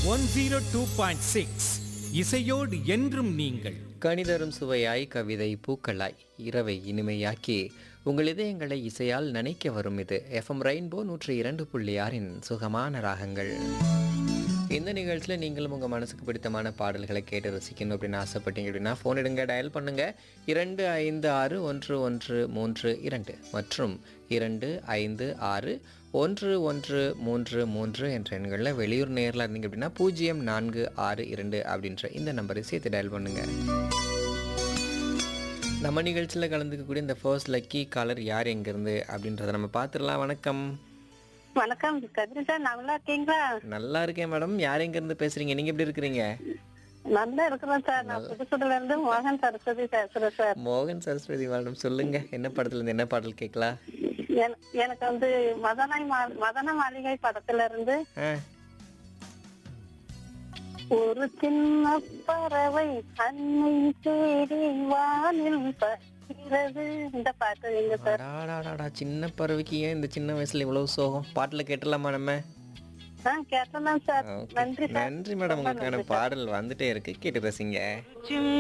One zero two point six இசையோடு என்றும் நீங்கள் கணிதரும் சுவையாய் கவிதை பூக்களாய் இரவை இனிமையாக்கி உங்கள் இதயங்களை இசையால் நனைக்க வரும் இது எஃப்எம் ரெயின்போ நூற்றி இரண்டு புள்ளி ஆறின் சுகமான ராகங்கள் இந்த நிகழ்ச்சியில் நீங்களும் உங்கள் மனசுக்கு பிடித்தமான பாடல்களை கேட்டு ரசிக்கணும் அப்படின்னு ஆசைப்பட்டீங்க அப்படின்னா ஃபோன் எடுங்க டயல் பண்ணுங்க இரண்டு ஐந்து ஆறு ஒன்று ஒன்று மூன்று இரண்டு மற்றும் இரண்டு ஐந்து ஆறு ஒன்று ஒன்று மூன்று மூன்று என்ற எண்களில் வெளியூர் நேரில் இருந்தீங்க அப்படின்னா பூஜ்ஜியம் நான்கு ஆறு இரண்டு அப்படின்ற இந்த நம்பரை சேர்த்து டயல் பண்ணுங்க நம்ம நிகழ்ச்சியில் கலந்துக்கக்கூடிய இந்த ஃபர்ஸ்ட் லக்கி காலர் யார் எங்கேருந்து அப்படின்றத நம்ம பார்த்துடலாம் வணக்கம் வணக்கம் கதிரி சார் நல்லா இருக்கீங்களா நல்லா இருக்கேன் மேடம் யார் எங்கேருந்து பேசுறீங்க நீங்கள் எப்படி இருக்கிறீங்க நல்லா இருக்கிறேன் சார் நான் புதுசுல இருந்து மோகன் சரஸ்வதி பேசுறேன் சார் மோகன் சரஸ்வதி மேடம் சொல்லுங்க என்ன படத்துல இருந்து என்ன பாடல் கேட்கலாம் என- எனக்கு வந்து மதனை மா- மதன மாளிகை படத்துல இருந்து ஆ, ஒரு சின்ன பறவை அன்னை தேடி வானில் பறக்கிறது இந்த பாட்டு எங்க சார் அடாடாடாடா, சின்ன பறவைக்கு ஏன் இந்த சின்ன வயசுல இவ்வளவு சோகம் பாட்டுல கேட்டலாமா நம்ம ஆ கேட்டலாம் சார் Okay. நன்றி சார் நன்றி மேடம் உங்களுக்கான பாடல் வந்துட்டே இருக்கு கேட்டு ரசிங்க